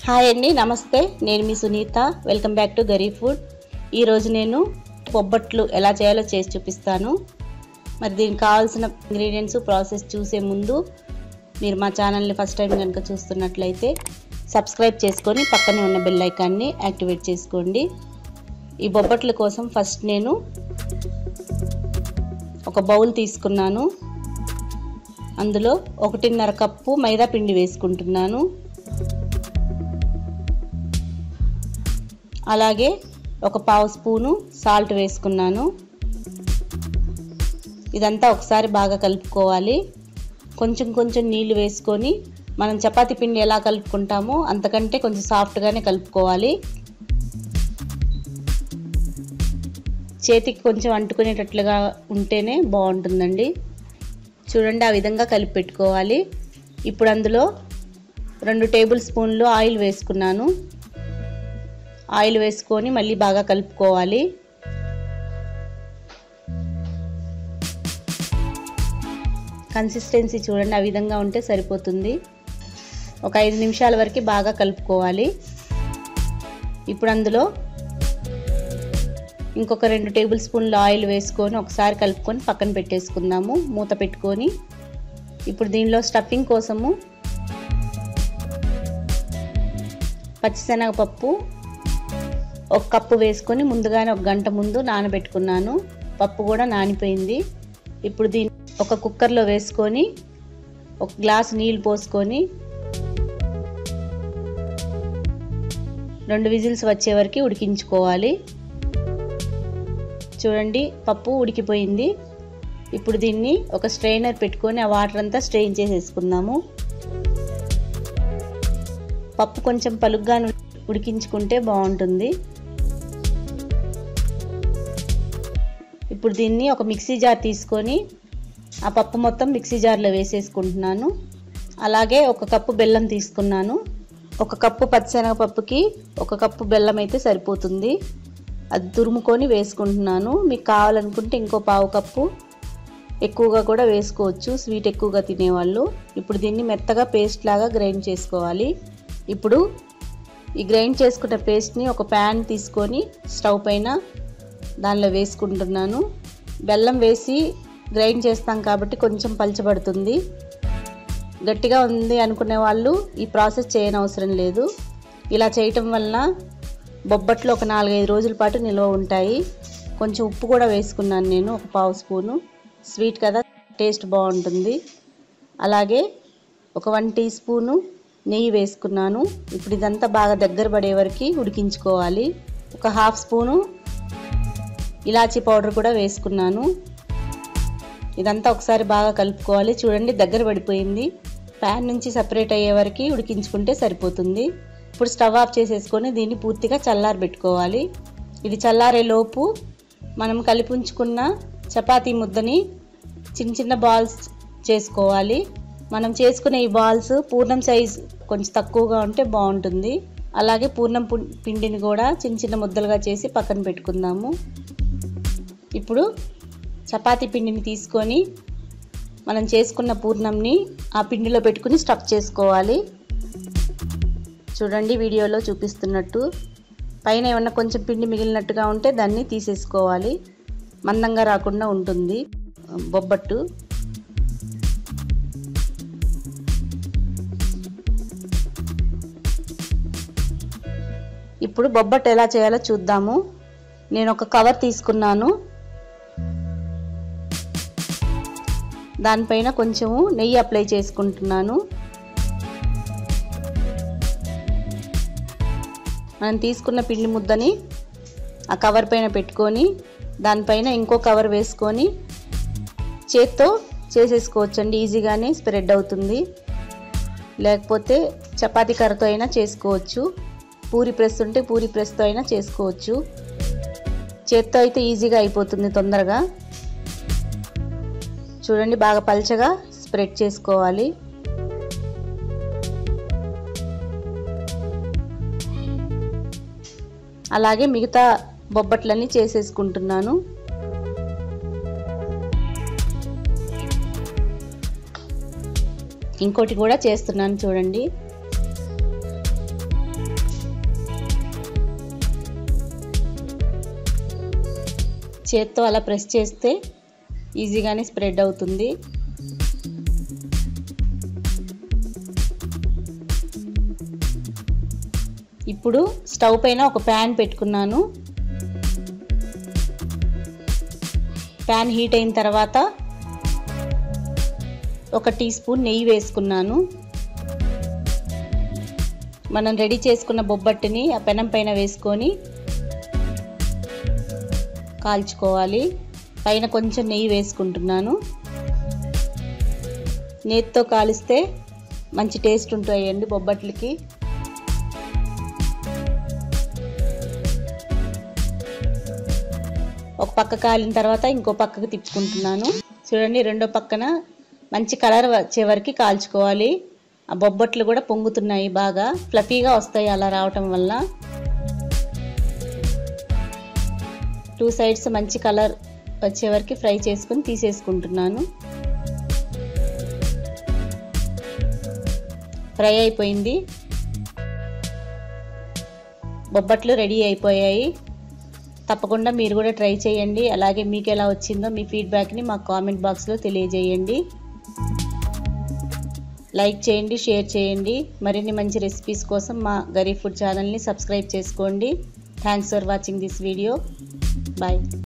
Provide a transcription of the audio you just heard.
hi అండి నమస్తే నేను మీ Sunitha welcome back to Gareeb food ఈరోజు నేను బొబ్బట్లు ఎలా చేయాలో చేసి చూపిస్తాను మరి దీనికి కావాల్సిన ఇంగ్రీడియంట్స్ ప్రాసెస్ చూసే ముందు మీరు మా ఛానల్ని ఫస్ట్ టైం కనుక చూస్తున్నట్లయితే సబ్స్క్రైబ్ చేసుకొని పక్కనే ఉన్న బెల్ ఐకాన్ని యాక్టివేట్ చేసుకోండి ఈ బొబ్బట్ల కోసం ఫస్ట్ నేను ఒక బౌల్ తీసుకున్నాను అందులో ఒకటిన్నర కప్పు మైదా పిండి వేసుకుంటున్నాను అలాగే ఒక పావు స్పూను సాల్ట్ వేసుకున్నాను ఇదంతా ఒకసారి బాగా కలుపుకోవాలి కొంచెం కొంచెం నీళ్ళు వేసుకొని మనం చపాతీ పిండి ఎలా కలుపుకుంటామో అంతకంటే కొంచెం సాఫ్ట్గానే కలుపుకోవాలి చేతికి కొంచెం అంటుకునేటట్లుగా ఉంటేనే బాగుంటుందండి చూడండి ఆ విధంగా కలిపి పెట్టుకోవాలి ఇప్పుడు అందులో రెండు టేబుల్ స్పూన్లు ఆయిల్ వేసుకున్నాను ఆయిల్ వేసుకొని మళ్ళీ బాగా కలుపుకోవాలి కన్సిస్టెన్సీ చూడండి ఆ విధంగా ఉంటే సరిపోతుంది ఒక ఐదు నిమిషాల వరకు బాగా కలుపుకోవాలి ఇప్పుడు అందులో ఇంకొక రెండు టేబుల్ స్పూన్లు ఆయిల్ వేసుకొని ఒకసారి కలుపుకొని పక్కన పెట్టేసుకుందాము మూత పెట్టుకొని ఇప్పుడు దీనిలో స్టఫింగ్ కోసము పచ్చిశనగపప్పు ఒక కప్పు వేసుకొని ముందుగానే ఒక గంట ముందు నానబెట్టుకున్నాను పప్పు కూడా నానిపోయింది ఇప్పుడు దీన్ని ఒక కుక్కర్లో వేసుకొని ఒక గ్లాస్ నీళ్ళు పోసుకొని రెండు విజిల్స్ వచ్చే వరకు ఉడికించుకోవాలి చూడండి పప్పు ఉడికిపోయింది ఇప్పుడు దీన్ని ఒక స్ట్రైనర్ పెట్టుకొని ఆ వాటర్ అంతా స్ట్రెయిన్ చేసేసుకుందాము పప్పు కొంచెం పలుగ్గా ఉడికించుకుంటే బాగుంటుంది ఇప్పుడు దీన్ని ఒక మిక్సీ జార్ తీసుకొని ఆ పప్పు మొత్తం మిక్సీ జార్లో వేసేసుకుంటున్నాను అలాగే ఒక కప్పు బెల్లం తీసుకున్నాను ఒక కప్పు పచ్చిశనగపప్పుకి ఒక కప్పు బెల్లం అయితే సరిపోతుంది అది తురుముకొని వేసుకుంటున్నాను మీకు కావాలనుకుంటే ఇంకో పావు కప్పు ఎక్కువగా కూడా వేసుకోవచ్చు స్వీట్ ఎక్కువగా తినేవాళ్ళు ఇప్పుడు దీన్ని మెత్తగా పేస్ట్ లాగా గ్రైండ్ చేసుకోవాలి ఇప్పుడు ఈ గ్రైండ్ చేసుకున్న పేస్ట్ని ఒక ప్యాన్ తీసుకొని స్టవ్ పైన దానిలో వేసుకుంటున్నాను బెల్లం వేసి గ్రైండ్ చేస్తాం కాబట్టి కొంచెం పలచబడుతుంది గట్టిగా ఉంది అనుకునే వాళ్ళు ఈ ప్రాసెస్ చేయనవసరం లేదు ఇలా చేయటం వలన బొబ్బట్లు ఒక నాలుగైదు రోజుల పాటు నిల్వ ఉంటాయి కొంచెం ఉప్పు కూడా వేసుకున్నాను నేను ఒక పావు స్పూను స్వీట్ కదా టేస్ట్ బాగుంటుంది అలాగే ఒక వన్ టీ స్పూను నెయ్యి వేసుకున్నాను ఇప్పుడు ఇదంతా బాగా దగ్గర పడే వరకు ఉడికించుకోవాలి ఒక హాఫ్ స్పూను ఇలాచీ పౌడర్ కూడా వేసుకున్నాను ఇదంతా ఒకసారి బాగా కలుపుకోవాలి చూడండి దగ్గర పడిపోయింది ప్యాన్ నుంచి సపరేట్ అయ్యే వరకు ఉడికించుకుంటే సరిపోతుంది ఇప్పుడు స్టవ్ ఆఫ్ చేసేసుకొని దీన్ని పూర్తిగా చల్లారబెట్టుకోవాలి ఇది చల్లారే లోపు మనం కలిపి ఉంచుకున్న చపాతీ ముద్దని చిన్న చిన్న బాల్స్ చేసుకోవాలి మనం చేసుకునే ఈ బాల్స్ పూర్ణం సైజ్ కొంచెం తక్కువగా ఉంటే బాగుంటుంది అలాగే పూర్ణం పిండిని కూడా చిన్న చిన్న ముద్దలుగా చేసి పక్కన పెట్టుకుందాము ఇప్పుడు చపాతీ పిండిని తీసుకొని మనం చేసుకున్న పూర్ణంని ఆ పిండిలో పెట్టుకుని స్టఫ్ చేసుకోవాలి చూడండి వీడియోలో చూపిస్తున్నట్టు పైన ఏమన్నా కొంచెం పిండి మిగిలినట్టుగా ఉంటే దాన్ని తీసేసుకోవాలి మందంగా రాకుండా ఉంటుంది బొబ్బట్టు ఇప్పుడు బొబ్బట్టు ఎలా చేయాలో చూద్దాము నేను ఒక కవర్ తీసుకున్నాను దానిపైన కొంచెము నెయ్యి అప్లై చేసుకుంటున్నాను మనం తీసుకున్న పిండి ముద్దని ఆ కవర్ పైన పెట్టుకొని దానిపైన ఇంకో కవర్ వేసుకొని చేత్తో చేసేసుకోవచ్చండి ఈజీగానే స్ప్రెడ్ అవుతుంది లేకపోతే చపాతీ కర్రతో అయినా చేసుకోవచ్చు పూరి ప్రెస్ ఉంటే పూరి ప్రెస్తో అయినా చేసుకోవచ్చు చేత్తో అయితే ఈజీగా అయిపోతుంది తొందరగా చూడండి బాగా పల్చగా స్ప్రెడ్ చేసుకోవాలి అలాగే మిగతా బొబ్బట్లన్నీ చేసేసుకుంటున్నాను ఇంకోటి కూడా చేస్తున్నాను చూడండి చేత్తో అలా ప్రెస్ చేస్తే ఈజీగానే స్ప్రెడ్ అవుతుంది ఇప్పుడు స్టవ్ పైన ఒక ప్యాన్ పెట్టుకున్నాను ప్యాన్ హీట్ అయిన తర్వాత ఒక టీ స్పూన్ నెయ్యి వేసుకున్నాను మనం రెడీ చేసుకున్న బొబ్బట్టుని ఆ పెనం పైన వేసుకొని కాల్చుకోవాలి పైన కొంచెం నెయ్యి వేసుకుంటున్నాను నేతితో కాలిస్తే మంచి టేస్ట్ ఉంటాయండి బొబ్బట్లకి ఒక పక్క కాలిన తర్వాత ఇంకో పక్కకు తిప్పుకుంటున్నాను చూడండి రెండో పక్కన మంచి కలర్ వచ్చే వరకు కాల్చుకోవాలి ఆ బొబ్బట్లు కూడా పొంగుతున్నాయి బాగా ఫ్లఫీగా వస్తాయి అలా రావటం వల్ల టూ సైడ్స్ మంచి కలర్ వచ్చే వరకు ఫ్రై చేసుకుని తీసేసుకుంటున్నాను ఫ్రై అయిపోయింది బొబ్బట్లు రెడీ అయిపోయాయి తప్పకుండా మీరు కూడా ట్రై చేయండి అలాగే మీకు ఎలా వచ్చిందో మీ ఫీడ్బ్యాక్ని మా కామెంట్ బాక్స్లో తెలియజేయండి లైక్ చేయండి షేర్ చేయండి మరిన్ని మంచి రెసిపీస్ కోసం మా గరీబ్ ఫుడ్ ఛానల్ని సబ్స్క్రైబ్ చేసుకోండి thanks for watching this video bye